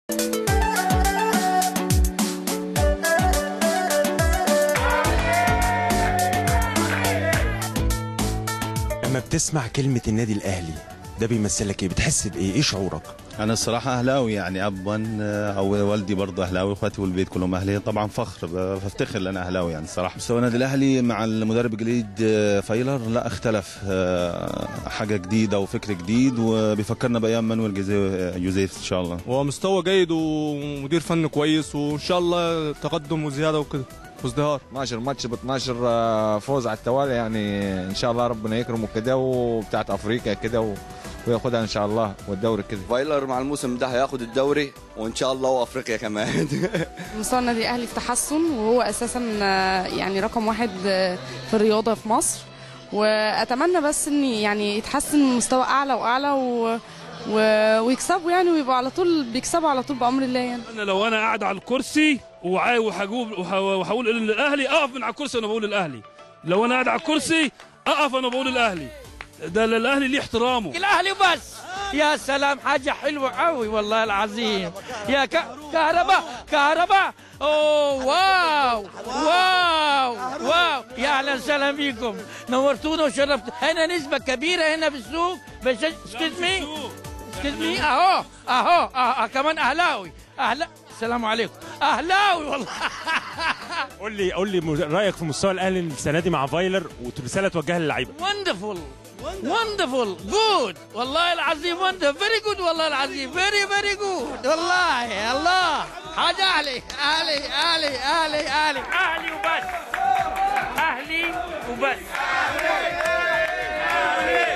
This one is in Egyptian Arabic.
لما بتسمع كلمة النادي الأهلي ده بيمثلك ايه بتحس بايه ايه شعورك انا الصراحه اهلاوي يعني ابا او والدي برضه اهلاوي اخواتي والبيت كلهم اهلي طبعا فخر بفتخر ان انا اهلاوي يعني الصراحه مستوى النادي الاهلي مع المدرب الجديد آه، فايلر لا اختلف آه، حاجه جديده وفكر جديد وبيفكرنا بايام مانويل جوزيه- جوزيف ان شاء الله هو مستوى جيد ومدير فن كويس وان شاء الله تقدم وزياده وكده وازدهار 12 ماتش ب 12 آه، فوز على التوالي يعني ان شاء الله ربنا يكرمه كده وبتاعت افريقيا كده و- وياخدها ان شاء الله والدوري كده فايلر مع الموسم ده هياخد الدوري وان شاء الله وافريقيا كمان مستوى النادي الاهلي في تحسن وهو اساسا آه، يعني رقم واحد آه، في الرياضه في مصر واتمنى بس ان يعني يتحسن المستوى اعلى واعلى و... و... ويكسبوا يعني ويبقوا على طول بيكسبوا على طول بامر الله يعني انا لو انا قاعد على الكرسي وعاي- وهجوب وه- وهقول الاهلي اقف من على الكرسي وانا بقول الاهلي لو انا قاعد على الكرسي اقف انا بقول الاهلي ده الاهلي ليه احترامه الاهلي بس يا سلام حاجه حلوه قوي والله العظيم يا ك... كهرباء كهرباء اوه واو واو واو يا اهلا وسهلا بيكم نورتونا وشرفتونا هنا نسبه كبيره هنا في السوق بس اسكت مي اسكت مي اهو اهو اه كمان اهلاوي اهلا السلام عليكم اهلاوي والله قول لي قول لي م- رايك في مستوى الاهلي السنه دي مع فايلر ورساله توجهها للعيبه wonderful wonderful good والله العظيم wonderful very good والله العظيم very very good والله الله حاجة أهلي أهلي أهلي أهلي أهلي أهلي وبس أهلي وبس